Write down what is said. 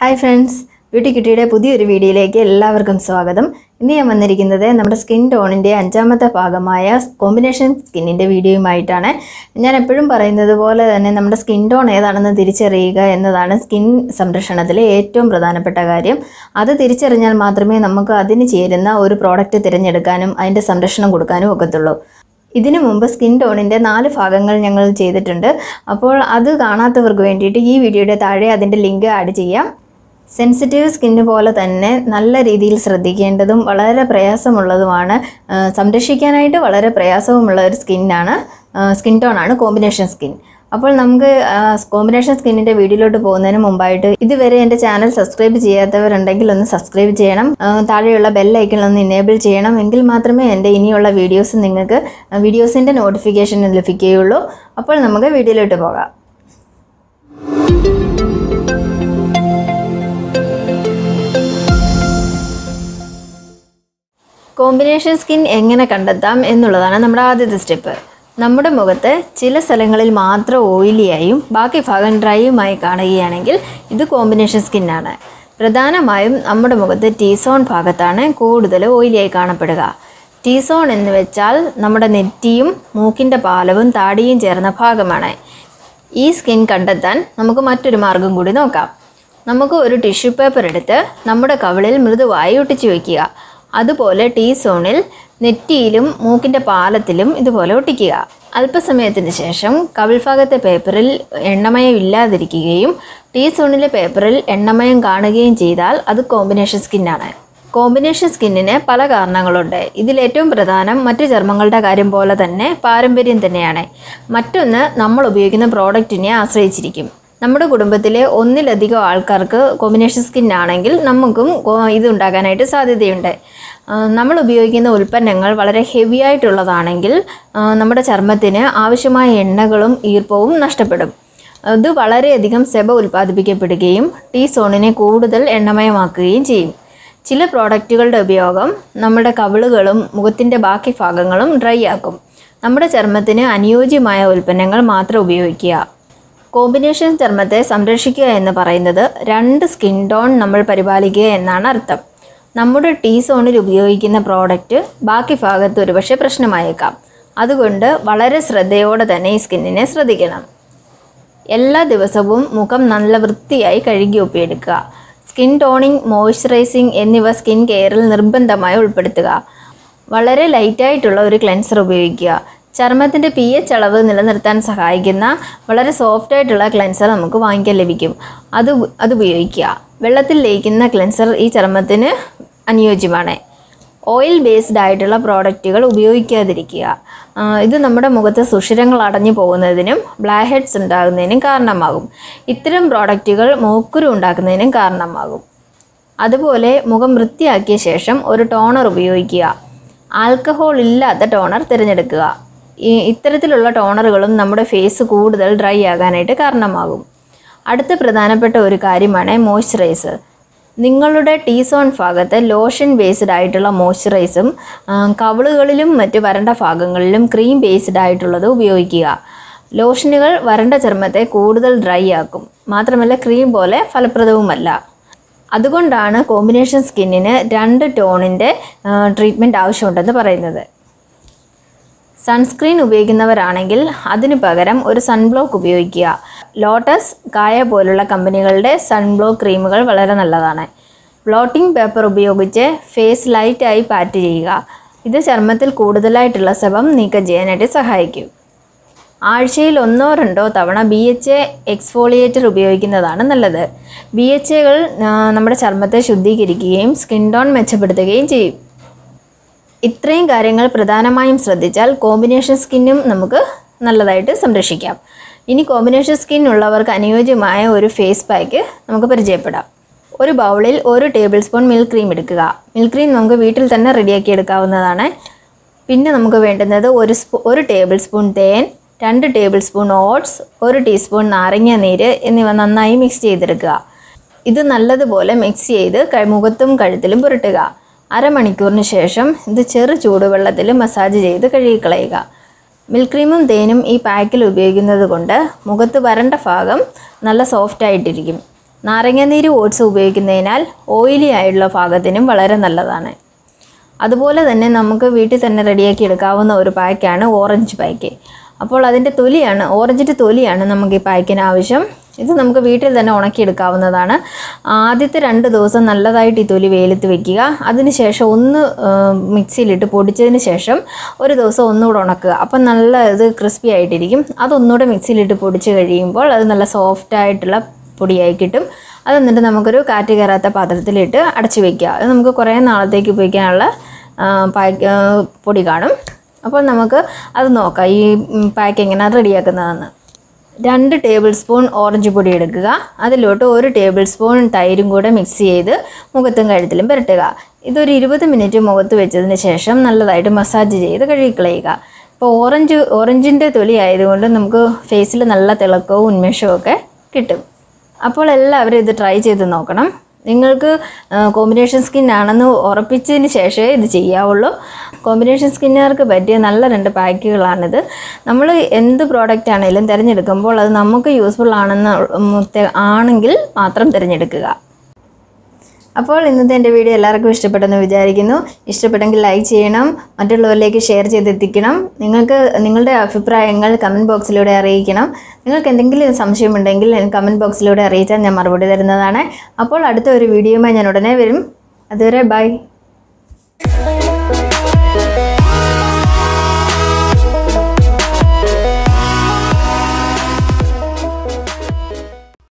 hi friends beauty കിട്ടിയുടെ പുതിയൊരു വീഡിയോയിലേക്ക് എല്ലാവർക്കും സ്വാഗതം ഇന്ന് ഞാൻ വന്നിരിക്കുന്നത് നമ്മുടെ സ്കിൻ ടോണിൻ്റെ അഞ്ചാമത്തെ ഭാഗമായ കോമ്പിനേഷൻ സ്കിന്നിൻ്റെ വീഡിയോയുമായിട്ടാണ് ഞാൻ എപ്പോഴും പറയുന്നത് പോലെ തന്നെ നമ്മുടെ സ്കിൻ ടോൺ ഏതാണെന്ന് തിരിച്ചറിയുക എന്നതാണ് സ്കിൻ സംരക്ഷണത്തിലെ ഏറ്റവും പ്രധാനപ്പെട്ട കാര്യം അത് തിരിച്ചറിഞ്ഞാൽ മാത്രമേ നമുക്ക് അതിന് ചേരുന്ന ഒരു പ്രോഡക്റ്റ് തിരഞ്ഞെടുക്കാനും അതിൻ്റെ സംരക്ഷണം കൊടുക്കാനും ഒക്കത്തുള്ളൂ ഇതിനു മുമ്പ് സ്കിൻ ടോണിൻ്റെ നാല് ഭാഗങ്ങൾ ഞങ്ങൾ ചെയ്തിട്ടുണ്ട് അപ്പോൾ അത് കാണാത്തവർക്ക് വേണ്ടിയിട്ട് ഈ വീഡിയോയുടെ താഴെ അതിൻ്റെ ലിങ്ക് ആഡ് ചെയ്യാം സെൻസിറ്റീവ് സ്കിന്ന് പോലെ തന്നെ നല്ല രീതിയിൽ ശ്രദ്ധിക്കേണ്ടതും വളരെ പ്രയാസമുള്ളതുമാണ് ആ, സംരക്ഷിക്കാനായിട്ട് വളരെ പ്രയാസവുമുള്ള ഒരു സ്കിന്നാണ് സ്കിൻ ടോണാണ് കോമ്പിനേഷൻ സ്കിൻ അപ്പോൾ നമുക്ക് കോമ്പിനേഷൻ സ്കിന്നിൻ്റെ വീഡിയോയിലോട്ട് പോകുന്നതിന് മുമ്പായിട്ട് ഇതുവരെ എൻ്റെ ചാനൽ സബ്സ്ക്രൈബ് ചെയ്യാത്തവരുണ്ടെങ്കിൽ ഒന്ന് സബ്സ്ക്രൈബ് ചെയ്യണം ആ, താഴെയുള്ള ബെല്ലൈക്കൺ ഒന്ന് ഇനേബിൾ ചെയ്യണം എങ്കിൽ മാത്രമേ എൻ്റെ ഇനിയുള്ള വീഡിയോസ് നിങ്ങൾക്ക് വീഡിയോസിൻ്റെ നോട്ടിഫിക്കേഷൻ ലഭിക്കുകയുള്ളൂ അപ്പോൾ നമുക്ക് വീഡിയോയിലോട്ട് പോകാം കോമ്പിനേഷൻ സ്കിൻ എങ്ങനെ കണ്ടെത്താം എന്നുള്ളതാണ് നമ്മുടെ ആദ്യത്തെ സ്റ്റെപ്പ് നമ്മുടെ മുഖത്ത് ചില സ്ഥലങ്ങളിൽ മാത്രം ഓയിലിയായും ബാക്കി ഭാഗം ഡ്രൈയുമായി കാണുകയാണെങ്കിൽ ഇത് കോമ്പിനേഷൻ സ്കിന്നാണ് പ്രധാനമായും നമ്മുടെ മുഖത്ത് ടീ സോൺ ഭാഗത്താണ് കൂടുതൽ ഓയിലിയായി കാണപ്പെടുക ടീ സോൺ എന്ന് വെച്ചാൽ നമ്മുടെ നെറ്റിയും മൂക്കിൻ്റെ പാലവും താടിയും ചേർന്ന ഭാഗമാണ് ഈ സ്കിൻ കണ്ടെത്താൻ നമുക്ക് മറ്റൊരു മാർഗം കൂടി നോക്കാം നമുക്ക് ഒരു ടിഷ്യൂ പേപ്പർ എടുത്ത് നമ്മുടെ കവിളിൽ മൃദുവായി ഒട്ടിച്ചു വയ്ക്കുക അതുപോലെ ടീ സോണിൽ നെറ്റിയിലും മൂക്കിൻ്റെ പാലത്തിലും ഇതുപോലെ ഒട്ടിക്കുക അല്പസമയത്തിന് ശേഷം കവിൾ ഭാഗത്തെ പേപ്പറിൽ എണ്ണമയം ഇല്ലാതിരിക്കുകയും ടീ സോണിലെ പേപ്പറിൽ എണ്ണമയം കാണുകയും ചെയ്താൽ അത് കോമ്പിനേഷൻ സ്കിന്നാണ് കോമ്പിനേഷൻ സ്കിന്നിന് പല കാരണങ്ങളുണ്ട് ഇതിൽ ഏറ്റവും പ്രധാനം മറ്റു ചർമ്മങ്ങളുടെ കാര്യം പോലെ തന്നെ പാരമ്പര്യം തന്നെയാണ് മറ്റൊന്ന് നമ്മൾ ഉപയോഗിക്കുന്ന പ്രോഡക്റ്റിനെ ആശ്രയിച്ചിരിക്കും നമ്മുടെ കുടുംബത്തിലെ ഒന്നിലധികം ആൾക്കാർക്ക് കോമ്പിനേഷൻ സ്കിൻ ആണെങ്കിൽ നമുക്കും കോ- ഇത് ഉണ്ടാകാനായിട്ട് സാധ്യതയുണ്ട് ആ, നമ്മൾ ഉപയോഗിക്കുന്ന ഉൽപ്പന്നങ്ങൾ വളരെ ഹെവി ആയിട്ടുള്ളതാണെങ്കിൽ ആ, നമ്മുടെ ചർമ്മത്തിന് ആവശ്യമായ എണ്ണകളും ഈർപ്പവും നഷ്ടപ്പെടും ഇത് വളരെയധികം സെബ ഉൽപ്പാദിപ്പിക്കപ്പെടുകയും ടീ സോണിനെ കൂടുതൽ എണ്ണമയമാക്കുകയും ചെയ്യും ചില പ്രോഡക്റ്റുകളുടെ ഉപയോഗം നമ്മുടെ കവിളുകളും മുഖത്തിൻ്റെ ബാക്കി ഭാഗങ്ങളും ഡ്രൈ ആക്കും നമ്മുടെ ചർമ്മത്തിന് അനുയോജ്യമായ ഉൽപ്പന്നങ്ങൾ മാത്രം ഉപയോഗിക്കുക കോമ്പിനേഷൻ ചർമ്മത്തെ സംരക്ഷിക്കുക എന്ന് പറയുന്നത് രണ്ട് സ്കിൻ ടോൺ നമ്മൾ പരിപാലിക്കുക എന്നാണ് അർത്ഥം നമ്മുടെ ടീ സോണിൽ ഉപയോഗിക്കുന്ന പ്രോഡക്റ്റ് ബാക്കി ഭാഗത്ത് ഒരുപക്ഷെ പ്രശ്നമായേക്കാം അതുകൊണ്ട് വളരെ ശ്രദ്ധയോടെ തന്നെ ഈ സ്കിന്നിനെ ശ്രദ്ധിക്കണം എല്ലാ ദിവസവും മുഖം നല്ല വൃത്തിയായി കഴുകി ഒപ്പിയെടുക്കുക സ്കിൻ ടോണിംഗ് മോയ്സ്ചറൈസിങ് എന്നിവ സ്കിൻ കെയറിൽ നിർബന്ധമായി ഉൾപ്പെടുത്തുക വളരെ ലൈറ്റായിട്ടുള്ള ഒരു ക്ലെൻസർ ഉപയോഗിക്കുക ചർമ്മത്തിൻ്റെ പി എച്ച് അളവ് നിലനിർത്താൻ സഹായിക്കുന്ന വളരെ സോഫ്റ്റ് ആയിട്ടുള്ള ക്ലെൻസർ നമുക്ക് വാങ്ങിക്കാൻ ലഭിക്കും അത് ഉപ- അത് ഉപയോഗിക്കുക വെള്ളത്തിൽ ലയിക്കുന്ന ക്ലെൻസർ ഈ ചർമ്മത്തിന് അനുയോജ്യമാണ് ഓയിൽ ബേസ്ഡ് ആയിട്ടുള്ള പ്രോഡക്റ്റുകൾ ഉപയോഗിക്കാതിരിക്കുക ആ, ഇത് നമ്മുടെ മുഖത്ത് സുഷിരങ്ങൾ അടഞ്ഞു പോകുന്നതിനും ബ്ലാക്ക് ഹെഡ്സ് ഉണ്ടാകുന്നതിനും കാരണമാകും ഇത്തരം പ്രോഡക്റ്റുകൾ മോക്കുരു ഉണ്ടാക്കുന്നതിനും കാരണമാകും അതുപോലെ മുഖം വൃത്തിയാക്കിയ ശേഷം ഒരു ടോണർ ഉപയോഗിക്കുക ആൽക്കഹോൾ ഇല്ലാത്ത ടോണർ തിരഞ്ഞെടുക്കുക ഈ ഇത്തരത്തിലുള്ള ടോണറുകളും നമ്മുടെ ഫേസ് കൂടുതൽ ഡ്രൈ ആകാനായിട്ട് കാരണമാകും അടുത്ത പ്രധാനപ്പെട്ട ഒരു കാര്യമാണ് മോയ്സ്ചറൈസർ നിങ്ങളുടെ ടീ സോൺ ഭാഗത്ത് ലോഷൻ ബേസ്ഡ് ആയിട്ടുള്ള മോയ്സ്ചറൈസും ആ, കവിളുകളിലും മറ്റ് വരണ്ട ഭാഗങ്ങളിലും ക്രീം ബേസ്ഡ് ആയിട്ടുള്ളത് ഉപയോഗിക്കുക ലോഷനുകൾ വരണ്ട ചർമ്മത്തെ കൂടുതൽ ഡ്രൈ ആക്കും മാത്രമല്ല ക്രീം പോലെ ഫലപ്രദവുമല്ല അതുകൊണ്ടാണ് കോമ്പിനേഷൻ സ്കിന്നിന് രണ്ട് ടോണിൻ്റെ ട്രീറ്റ്മെൻറ്റ് ആവശ്യമുണ്ടെന്ന് പറയുന്നത് സൺസ്ക്രീൻ ഉപയോഗിക്കുന്നവരാണെങ്കിൽ അതിനു പകരം ഒരു സൺബ്ലോക്ക് ഉപയോഗിക്കുക ലോട്ടസ് കായ പോലുള്ള കമ്പനികളുടെ സൺബ്ലോക്ക് ക്രീമുകൾ വളരെ നല്ലതാണ് ബ്ലോട്ടിംഗ് പേപ്പർ ഉപയോഗിച്ച് ഫേസ് ലൈറ്റായി പാറ്റ് ചെയ്യുക ഇത് ചർമ്മത്തിൽ കൂടുതലായിട്ടുള്ള സെബം നീക്കം ചെയ്യാനായിട്ട് സഹായിക്കും ആഴ്ചയിൽ ഒന്നോ രണ്ടോ തവണ ബി എച്ച് എ എക്സ്ഫോളിയേറ്റർ ഉപയോഗിക്കുന്നതാണ് നല്ലത് ബി എച്ച് എകൾ നമ്മുടെ ചർമ്മത്തെ ശുദ്ധീകരിക്കുകയും സ്കിൻ ടോൺ മെച്ചപ്പെടുത്തുകയും ചെയ്യും ഇത്രയും കാര്യങ്ങൾ പ്രധാനമായും ശ്രദ്ധിച്ചാൽ കോമ്പിനേഷൻ സ്കിന്നും നമുക്ക് നല്ലതായിട്ട് സംരക്ഷിക്കാം ഇനി കോമ്പിനേഷൻ സ്കിൻ ഉള്ളവർക്ക് അനുയോജ്യമായ ഒരു ഫേസ് പാക്ക് നമുക്ക് പരിചയപ്പെടാം ഒരു ബൗളിൽ ഒരു ടേബിൾ സ്പൂൺ മിൽക്ക് ക്രീം എടുക്കുക മിൽക്ക് ക്രീം നമുക്ക് വീട്ടിൽ തന്നെ റെഡിയാക്കി എടുക്കാവുന്നതാണ് പിന്നെ നമുക്ക് വേണ്ടുന്നത് ഒരു സ്പൂ ഒരു ടേബിൾ സ്പൂൺ തേൻ രണ്ട് ടേബിൾ സ്പൂൺ ഓട്സ് ഒരു ടീസ്പൂൺ നാരങ്ങ നീര് എന്നിവ നന്നായി മിക്സ് ചെയ്തെടുക്കുക ഇത് നല്ലതുപോലെ മിക്സ് ചെയ്ത് ക- മുഖത്തും കഴുത്തിലും പുരട്ടുക അരമണിക്കൂറിന് ശേഷം ഇത് ചെറു ചൂടുവെള്ളത്തിൽ മസാജ് ചെയ്ത് കഴുകിക്കളയുക മിൽക്ക് ക്രീമും തേനും ഈ പാക്കിൽ ഉപയോഗിക്കുന്നത് കൊണ്ട് മുഖത്ത് വരണ്ട ഭാഗം നല്ല സോഫ്റ്റ് ആയിട്ടിരിക്കും നാരങ്ങാനീര് ഓട്സ് ഉപയോഗിക്കുന്നതിനാൽ ഓയിലി ആയിട്ടുള്ള ഭാഗത്തിനും വളരെ നല്ലതാണ് അതുപോലെ തന്നെ നമുക്ക് വീട്ടിൽ തന്നെ റെഡിയാക്കി എടുക്കാവുന്ന ഒരു പാക്കാണ് ഓറഞ്ച് പാക്ക് അപ്പോൾ അതിൻ്റെ തൊലിയാണ് ഓറഞ്ചിൻ്റെ തൊലിയാണ് നമുക്ക് ഈ പാക്കിന് ആവശ്യം ഇത് നമുക്ക് വീട്ടിൽ തന്നെ ഉണക്കിയെടുക്കാവുന്നതാണ് ആദ്യത്തെ രണ്ട് ദിവസം നല്ലതായിട്ട് ഈ തൊലി വെയിലത്ത് വെക്കുക അതിനുശേഷം ഒന്ന് ആ, മിക്സിയിലിട്ട് പൊടിച്ചതിന് ശേഷം ഒരു ദിവസം ഒന്നുകൂടെ ഉണക്കുക അപ്പം നല്ല ഇത് ക്രിസ്പി ആയിട്ടിരിക്കും അതൊന്നുകൂടെ മിക്സിയിലിട്ട് പൊടിച്ച് കഴിയുമ്പോൾ അത് നല്ല സോഫ്റ്റ് ആയിട്ടുള്ള പൊടിയായി കിട്ടും അത് എന്നിട്ട് നമുക്കൊരു കാറ്റ് കയറാത്ത പാത്രത്തിലിട്ട് അടച്ചു വെക്കുക അത് നമുക്ക് കുറേ നാളത്തേക്ക് ഉപയോഗിക്കാനുള്ള ആ, പാക്ക് ആ, പൊടി കാണും അപ്പോൾ നമുക്ക് അത് നോക്കാം ഈ ഉം, പാക്ക് എങ്ങനെയാണ് റെഡിയാക്കുന്നതെന്ന് രണ്ട് ടേബിൾ സ്പൂൺ ഓറഞ്ച് പൊടി എടുക്കുക അതിലോട്ട് ഒരു ടേബിൾ സ്പൂൺ തൈരും കൂടെ മിക്സ് ചെയ്ത് മുഖത്തും കഴുത്തിലും പുരട്ടുക ഇതൊരു ഇരുപത് മിനിറ്റ് മുഖത്ത് വെച്ചതിന് ശേഷം നല്ലതായിട്ട് മസാജ് ചെയ്ത് കഴുകിക്കളയുക ഇപ്പോൾ ഓറഞ്ച് ഓറഞ്ചിൻ്റെ തൊലി ആയതുകൊണ്ട് നമുക്ക് ഫേസിൽ നല്ല തിളക്കവും ഉന്മേഷവും ഒക്കെ കിട്ടും അപ്പോൾ എല്ലാവരും ഇത് ട്രൈ ചെയ്ത് നോക്കണം നിങ്ങൾക്ക് കോമ്പിനേഷൻ സ്കിൻ ആണെന്ന് ഉറപ്പിച്ചതിന് ശേഷമേ ഇത് ചെയ്യാവുള്ളൂ കോമ്പിനേഷൻ സ്കിന്നുകാർക്ക് പറ്റിയ നല്ല രണ്ട് പാക്കുകളാണിത് നമ്മൾ എന്ത് പ്രോഡക്റ്റ് ആണെങ്കിലും തിരഞ്ഞെടുക്കുമ്പോൾ അത് നമുക്ക് യൂസ്ഫുൾ ആണെന്ന് ഉം, തെ- ആണെങ്കിൽ മാത്രം തിരഞ്ഞെടുക്കുക അപ്പോൾ ഇന്നത്തെ എൻ്റെ വീഡിയോ എല്ലാവർക്കും ഇഷ്ടപ്പെട്ടെന്ന് വിചാരിക്കുന്നു ഇഷ്ടപ്പെട്ടെങ്കിൽ ലൈക്ക് ചെയ്യണം മറ്റുള്ളവരിലേക്ക് ഷെയർ ചെയ്തെത്തിക്കണം നിങ്ങൾക്ക് നിങ്ങളുടെ അഭിപ്രായങ്ങൾ കമൻറ്റ് ബോക്സിലൂടെ അറിയിക്കണം നിങ്ങൾക്ക് എന്തെങ്കിലും സംശയമുണ്ടെങ്കിൽ കമൻറ്റ് ബോക്സിലൂടെ അറിയിച്ചാൽ ഞാൻ മറുപടി തരുന്നതാണ് അപ്പോൾ അടുത്ത ഒരു വീഡിയോയുമായി ഞാൻ ഉടനെ വരും അതുവരെ ബൈ